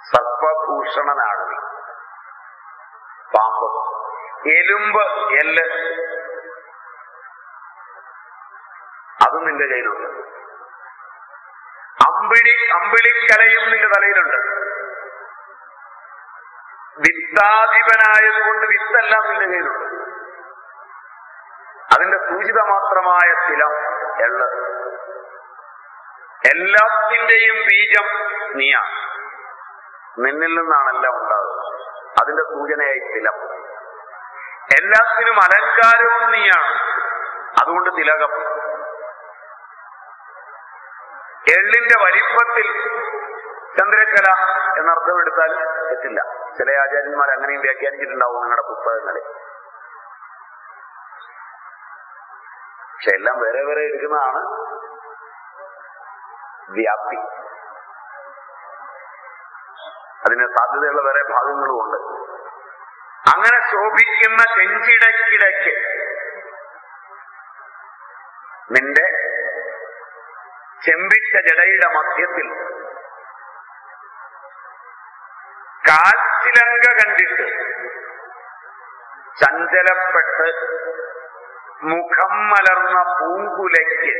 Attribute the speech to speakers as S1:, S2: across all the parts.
S1: സർപ്പഭൂഷണനാണ് നീ പാമ്പ് എലുമ്പ് എല്ല് അതും നിന്റെ കയ്യിലുണ്ട് അമ്പിളി അമ്പിളിക്കലയും നിന്റെ തലയിലുണ്ട് വിത്താധിപനായതുകൊണ്ട് വിത്തെല്ലാം നിന്റെ കയ്യിലുണ്ട് അതിന്റെ സൂചിത മാത്രമായ സ്ഥിരം എള്ള് എല്ലാത്തിന്റെയും ബീജം നീയാണ് നിന്നിൽ നിന്നാണ് എല്ലാം ഉണ്ടാകുന്നത് അതിന്റെ സൂചനയായി തിലം എല്ലാത്തിനും അലങ്കാരവും നീയാണ് അതുകൊണ്ട് തിലകം എള്ളിന്റെ വലിപ്പത്തിൽ ചന്ദ്രക്കല എന്നർത്ഥം എടുത്താൽ തെറ്റില്ല ചില ആചാര്യന്മാർ അങ്ങനെയും വ്യാഖ്യാനിച്ചിട്ടുണ്ടാവും നിങ്ങളുടെ പുസ്തകങ്ങളിൽ പക്ഷെ എല്ലാം വേറെ വേറെ എടുക്കുന്നതാണ് വ്യാപ്തി അതിന് സാധ്യതയുള്ള വേറെ ഭാഗങ്ങളും ഉണ്ട് അങ്ങനെ ശോഭിക്കുന്ന ചെഞ്ചിടക്കിടയ്ക്ക് നിന്റെ ചെമ്പിച്ച ജടയുടെ മധ്യത്തിൽ കാൽച്ചിലങ്ക കണ്ടിട്ട് ചഞ്ചലപ്പെട്ട് മുഖം മലർന്ന പൂങ്കുലയ്ക്ക്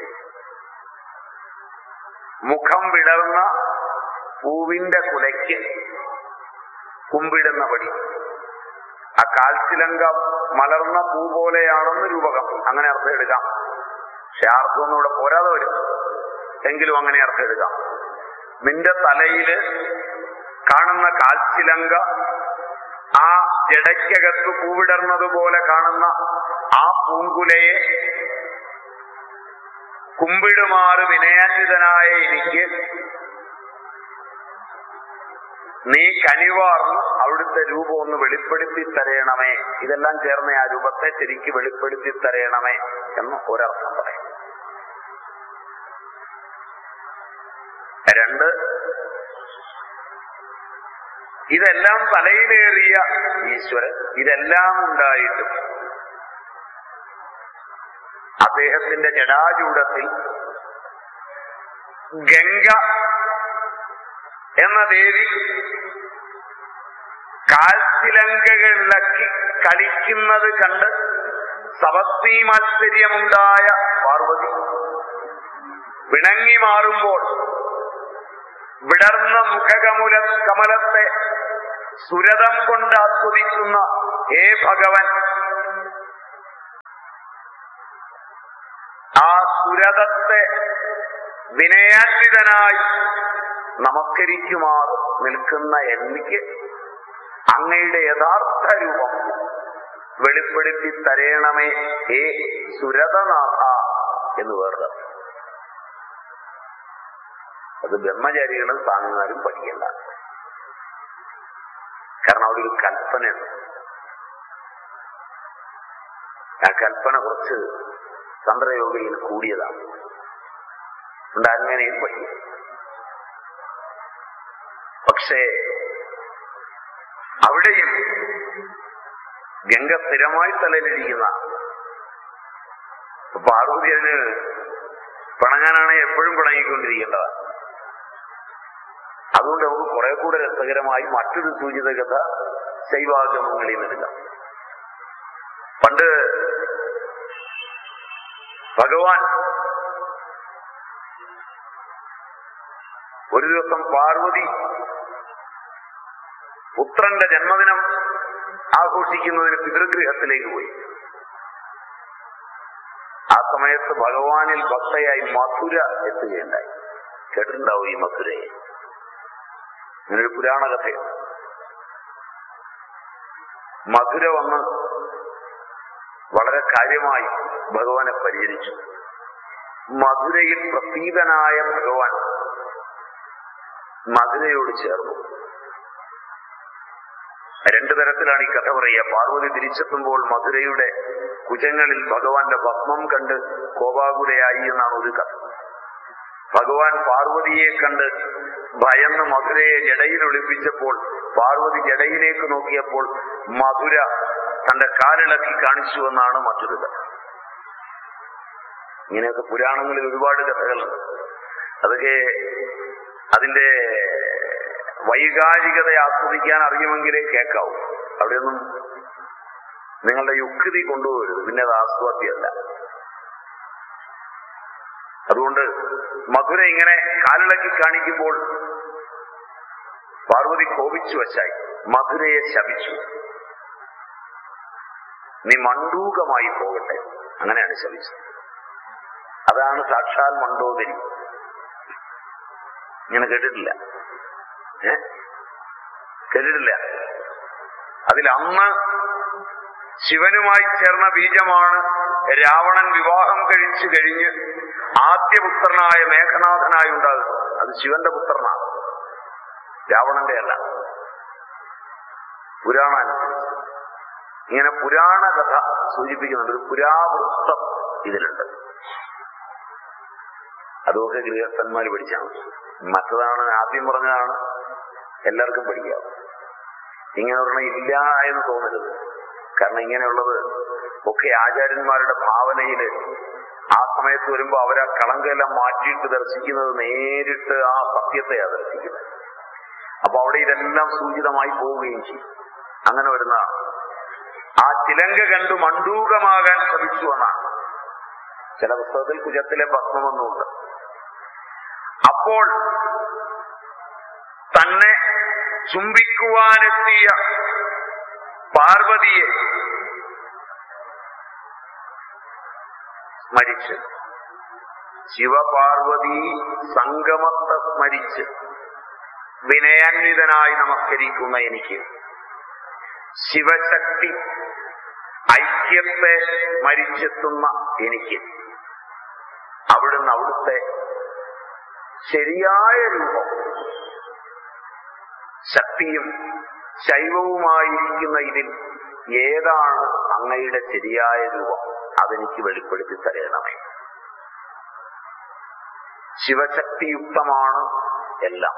S1: മുഖം വിടർന്ന പൂവിന്റെ കുലയ്ക്ക് കുമ്പിടുന്ന പടി ആ കാൽച്ചിലങ്ക മലർന്ന പൂ പോലെയാണെന്ന് രൂപകം അങ്ങനെ അർത്ഥം എടുക്കാം പക്ഷെ ആ അർത്ഥമൊന്നും ഇവിടെ പോരാതെ വരും എങ്കിലും അങ്ങനെ അർത്ഥം എടുക്കാം നിന്റെ തലയില് കാണുന്ന കാൽച്ചിലങ്ക ആ ജടയ്ക്കകത്ത് പൂവിടർന്നത് പോലെ കാണുന്ന ആ പൂങ്കുലയെ കുമ്പിടുമാറ് വിനയാന്വിതനായ എനിക്ക് നീ കനിവാർന്ന് അവിടുത്തെ രൂപം ഒന്ന് വെളിപ്പെടുത്തി തരയണമേ ഇതെല്ലാം ചേർന്ന് ആ രൂപത്തെ ശരിക്ക് വെളിപ്പെടുത്തി തരയണമേ എന്ന് ഒരർത്ഥം പറയും രണ്ട് ഇതെല്ലാം തലയിലേറിയ ഈശ്വരൻ ഇതെല്ലാം ഉണ്ടായിട്ടും അദ്ദേഹത്തിന്റെ ജടാചൂടത്തിൽ ഗംഗ എന്ന ദേവി കാൽത്തിലങ്കകളിളക്കി കളിക്കുന്നത് കണ്ട് സവസ്തീമാശ്ചര്യമുണ്ടായ പാർവതി വിണങ്ങി മാറുമ്പോൾ വിടർന്ന മുഖകമുല കമലത്തെ സുരതം കൊണ്ട് ആസ്വദിക്കുന്ന ഹേ ഭഗവൻ ആ സുരതത്തെ വിനയാന്വിതനായി നമസ്കരിക്കുമാർ നിൽക്കുന്ന എനിക്ക് അങ്ങയുടെ യഥാർത്ഥ രൂപം വെളിപ്പെടുത്തി തരയണമേ ഹേ സുരതനാഥ എന്ന് വേർത് അത് ബ്രഹ്മചാരികളും സ്വാമിമാരും പഠിക്കണ്ട കാരണം അവിടെ ഒരു കൽപ്പനയുണ്ട് ആ കൽപ്പന കുറച്ച് തന്ത്രയോഗയിൽ കൂടിയതാണ് ഉണ്ട് അങ്ങനെയും പഠിക്കും പക്ഷേ അവിടെയും ഗംഗ സ്ഥിരമായി തലയിലിരിക്കുന്ന പാർവതി അതിന് പിണങ്ങാനാണ് എപ്പോഴും പിണങ്ങിക്കൊണ്ടിരിക്കേണ്ടത് അതുകൊണ്ട് നമുക്ക് കുറെ കൂടെ രസകരമായി മറ്റൊരു സൂചിത കഥ ശൈവാഗമങ്ങളിൽ നിന്നെടുക്കാം പണ്ട് ഭഗവാൻ ഒരു ദിവസം പാർവതി പുത്രന്റെ ജന്മദിനം ആഘോഷിക്കുന്നതിന് പിതൃഗൃഹത്തിലേക്ക് പോയി ആ സമയത്ത് ഭഗവാനിൽ ഭക്തയായി മധുര എത്തുകയുണ്ടായി കേട്ടിട്ടുണ്ടാവും ഈ മധുരയെ ഇങ്ങനൊരു പുരാണ കഥയാണ് മധുര വന്ന് വളരെ കാര്യമായി ഭഗവാനെ പരിചരിച്ചു മധുരയിൽ പ്രസീതനായ ഭഗവാൻ മധുരയോട് ചേർന്നു രണ്ടു തരത്തിലാണ് ഈ കഥ പറയുക പാർവതി തിരിച്ചെത്തുമ്പോൾ മധുരയുടെ കുജങ്ങളിൽ ഭഗവാന്റെ ഭസ്മം കണ്ട് കോപാകുലയായി എന്നാണ് ഒരു കഥ ഭഗവാൻ പാർവതിയെ കണ്ട് ഭയന്ന് മധുരയെ ജടയിൽ ഒളിപ്പിച്ചപ്പോൾ പാർവതി ജടയിലേക്ക് നോക്കിയപ്പോൾ മധുര തന്റെ കാലിളക്കി കാണിച്ചു എന്നാണ് മറ്റൊരു കഥ ഇങ്ങനെയൊക്കെ പുരാണങ്ങളിൽ ഒരുപാട് കഥകളുണ്ട് അതൊക്കെ അതിന്റെ വൈകാരികത ആസ്വദിക്കാൻ അറിയുമെങ്കിലേ കേൾക്കാവൂ അവിടെയൊന്നും നിങ്ങളുടെ യുക്തി കൊണ്ടുപോകരുത് പിന്നെ അത് ആസ്വാദ്യമല്ല അതുകൊണ്ട് മധുര ഇങ്ങനെ കാലിളക്കി കാണിക്കുമ്പോൾ പാർവതി കോപിച്ചു വച്ചായി മധുരയെ ശപിച്ചു നീ മണ്ടൂകമായി പോകട്ടെ അങ്ങനെയാണ് ശപിച്ചത് അതാണ് സാക്ഷാൽ മണ്ടോദരി ഇങ്ങനെ കേട്ടിട്ടില്ല ഏ കേട്ടിട്ടില്ല അതിൽ അന്ന് ശിവനുമായി ചേർന്ന ബീജമാണ് രാവണൻ വിവാഹം കഴിച്ചു കഴിഞ്ഞ് ആദ്യപുത്രനായ മേഘനാഥനായി ഉണ്ടാകുന്നത് അത് ശിവന്റെ പുത്രനാണ് രാവണന്റെ അല്ല പുരാണ അനുസരിച്ച് ഇങ്ങനെ പുരാണ കഥ സൂചിപ്പിക്കുന്നുണ്ട് ഒരു പുരാവൃത്തം ഇതിലുണ്ട് അതുമൊക്കെ ഗൃഹസ്ഥന്മാർ പഠിച്ചാണ് മറ്റതാണ് ആദ്യം പറഞ്ഞതാണ് എല്ലാവർക്കും പഠിക്കാം ഇങ്ങനെ ഒരെണ്ണം ഇല്ല എന്ന് തോന്നരുത് കാരണം ഇങ്ങനെയുള്ളത് ഒക്കെ ആചാര്യന്മാരുടെ ഭാവനയില് ആ സമയത്ത് വരുമ്പോ അവരാ കളങ്കെല്ലാം മാറ്റിയിട്ട് ദർശിക്കുന്നത് നേരിട്ട് ആ സത്യത്തെയാണ് ദർശിക്കുന്നത് അപ്പൊ അവിടെ ഇതെല്ലാം സൂചിതമായി പോവുകയും ചെയ്യും അങ്ങനെ വരുന്നതാണ് ആ ചിലങ്ക കണ്ടു മണ്ടൂകമാകാൻ ശ്രമിച്ചു എന്നാണ് ചില പുസ്തകത്തിൽ കുജത്തിലെ ഭസ്മമൊന്നുമുണ്ട് അപ്പോൾ തന്നെ ചുംബിക്കുവാനെത്തിയ പാർവതിയെ സ്മരിച്ച് ശിവപാർവതി സംഗമത്തെ സ്മരിച്ച് വിനയാന്വിതനായി നമസ്കരിക്കുന്ന എനിക്ക് ശിവശക്തി ഐക്യത്തെ സ്മരിച്ചെത്തുന്ന എനിക്ക് അവിടുന്ന് അവിടുത്തെ ശരിയായ രൂപം ശക്തിയും ശൈവവുമായിരിക്കുന്ന ഇതിൽ ഏതാണ് അങ്ങയുടെ ശരിയായ രൂപം അതെനിക്ക് വെളിപ്പെടുത്തി തരണമേ ശിവശക്തിയുക്തമാണ് എല്ലാം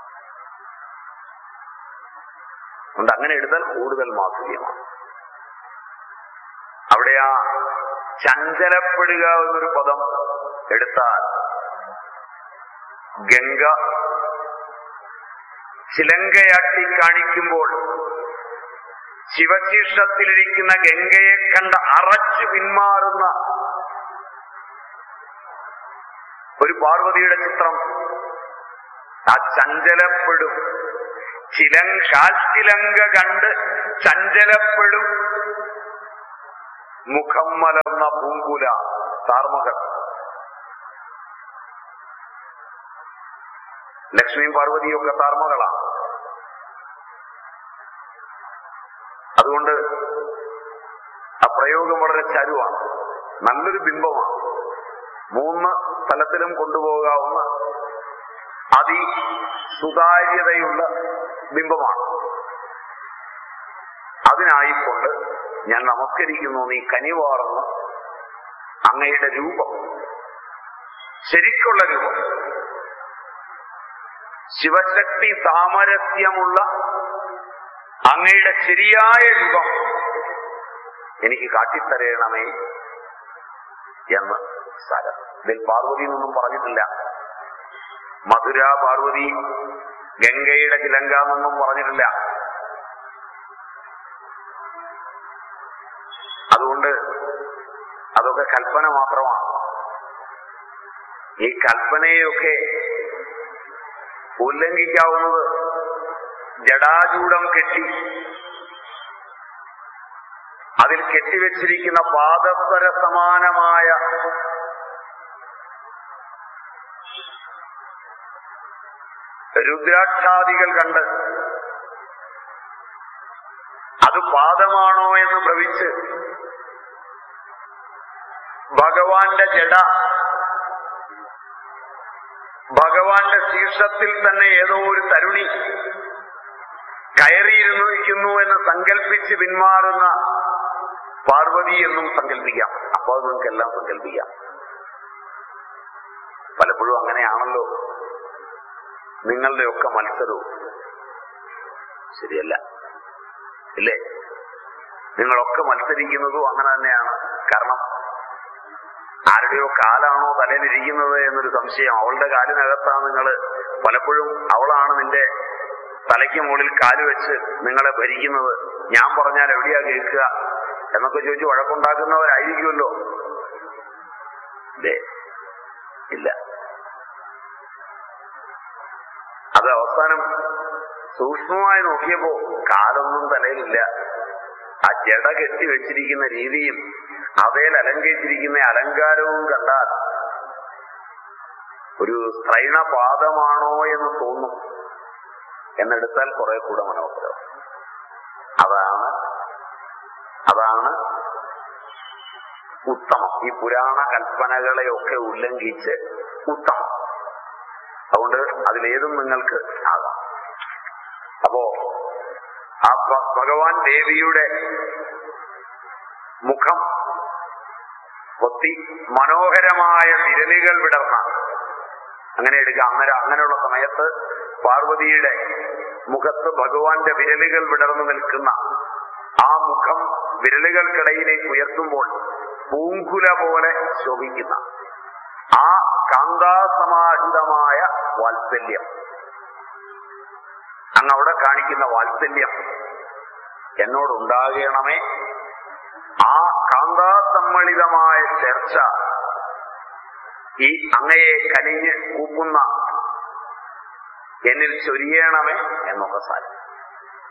S1: അതുകൊണ്ട് അങ്ങനെ എടുത്താൽ കൂടുതൽ മാധുര്യമാണ് അവിടെ ആ ചഞ്ചലപ്പെടുക എന്നൊരു പദം എടുത്താൽ ഗംഗ ചിലങ്കയാട്ടി കാണിക്കുമ്പോൾ ശിവശീർഷത്തിലിരിക്കുന്ന ഗംഗയെ കണ്ട് അറച്ചു പിന്മാറുന്ന ഒരു പാർവതിയുടെ ചിത്രം ആ ചഞ്ചലപ്പെടും ചിലങ്ക കാൽച്ചിലങ്ക കണ്ട് ചഞ്ചലപ്പെടും മുഖം മലർന്ന പൂങ്കുല താർമകൾ ലക്ഷ്മിയും പാർവതിയും ഒക്കെ താർമകളാണ് അതുകൊണ്ട് ആ പ്രയോഗം വളരെ ചരുവാണ് നല്ലൊരു ബിംബമാണ് മൂന്ന് തലത്തിലും കൊണ്ടുപോകാവുന്ന അതി സുതാര്യതയുള്ള ബിംബമാണ് അതിനായിക്കൊണ്ട് ഞാൻ നമസ്കരിക്കുന്നു നീ കനിവാർന്ന് അങ്ങയുടെ രൂപം ശരിക്കുള്ള രൂപം ശിവശക്തി സാമരസ്യമുള്ള അങ്ങയുടെ ശരിയായ രൂപം എനിക്ക് കാട്ടിത്തരയണമേ എന്ന് സാരം ഇതിൽ പാർവതി എന്നൊന്നും പറഞ്ഞിട്ടില്ല മധുര പാർവതി ഗംഗയുടെ ചിലങ്ക എന്നൊന്നും പറഞ്ഞിട്ടില്ല അതുകൊണ്ട് അതൊക്കെ കൽപ്പന മാത്രമാണ് ഈ കൽപ്പനയൊക്കെ ഉല്ലംഘിക്കാവുന്നത് ജടാചൂടം കെട്ടി അതിൽ കെട്ടിവെച്ചിരിക്കുന്ന പാദസ്വര സമാനമായ രുദ്രാക്ഷാദികൾ കണ്ട് അത് പാദമാണോ എന്ന് ഭ്രമിച്ച് ഭഗവാന്റെ ജട ഭഗവാന്റെ ശീർഷത്തിൽ തന്നെ ഏതോ ഒരു തരുണി കയറിയിരുന്നിരിക്കുന്നു എന്ന് സങ്കല്പിച്ച് പിന്മാറുന്ന പാർവതി എന്നും സങ്കല്പിക്കാം അപ്പോൾ അത് നിങ്ങൾക്കെല്ലാം സങ്കല്പിക്കാം പലപ്പോഴും അങ്ങനെയാണല്ലോ നിങ്ങളുടെയൊക്കെ മത്സരവും ശരിയല്ല ഇല്ലേ നിങ്ങളൊക്കെ മത്സരിക്കുന്നതും അങ്ങനെ തന്നെയാണ് കാരണം ആരുടെയോ കാലാണോ തലയിലിരിക്കുന്നത് എന്നൊരു സംശയം അവളുടെ കാലിനകത്താണ് നിങ്ങൾ പലപ്പോഴും അവളാണ് നിന്റെ തലയ്ക്ക് മുകളിൽ കാല് വെച്ച് നിങ്ങളെ ഭരിക്കുന്നത് ഞാൻ പറഞ്ഞാൽ എവിടെയാ കേൾക്കുക എന്നൊക്കെ ചോദിച്ച് വഴക്കുണ്ടാക്കുന്നവരായിരിക്കുമല്ലോ ഇല്ലേ ഇല്ല അത് അവസാനം സൂക്ഷ്മമായി നോക്കിയപ്പോ കാലൊന്നും തലയിലില്ല ആ ജട കെട്ടി വെച്ചിരിക്കുന്ന രീതിയും അവയിൽ അലങ്കരിച്ചിരിക്കുന്ന അലങ്കാരവും കണ്ടാൽ ഒരു സ്ത്രൈണപാദമാണോ എന്ന് തോന്നും എന്നെടുത്താൽ കുറെ കൂടെ മനോഹരം അതാണ് അതാണ് ഉത്തമം ഈ പുരാണ കൽപ്പനകളെയൊക്കെ ഉല്ലംഘിച്ച് ഉത്തമം അതുകൊണ്ട് അതിലേതും നിങ്ങൾക്ക് ആകാം അപ്പോ ആ ഭ- ഭഗവാൻ ദേവിയുടെ മുഖം കൊത്തി മനോഹരമായ വിരലുകൾ വിടർന്ന അങ്ങനെ എടുക്കാം അന്നേരം അങ്ങനെയുള്ള സമയത്ത് പാർവതിയുടെ മുഖത്ത് ഭഗവാന്റെ വിരലുകൾ വിടർന്നു നിൽക്കുന്ന ആ മുഖം വിരലുകൾക്കിടയിലേക്ക് ഉയർത്തുമ്പോൾ പൂങ്കുല പോലെ ശോഭിക്കുന്ന ആ കാന്താസമാഹിതമായ വാത്സല്യം അങ്ങ് അവിടെ കാണിക്കുന്ന വാത്സല്യം എന്നോടുണ്ടാകണമേ ആ കാന്താസമ്മളിതമായ ചർച്ച ഈ അങ്ങയെ കനിഞ്ഞ് കൂപ്പുന്ന എന്നിൽ ചൊരിയണമേ എന്നൊക്കെ സാധിക്കും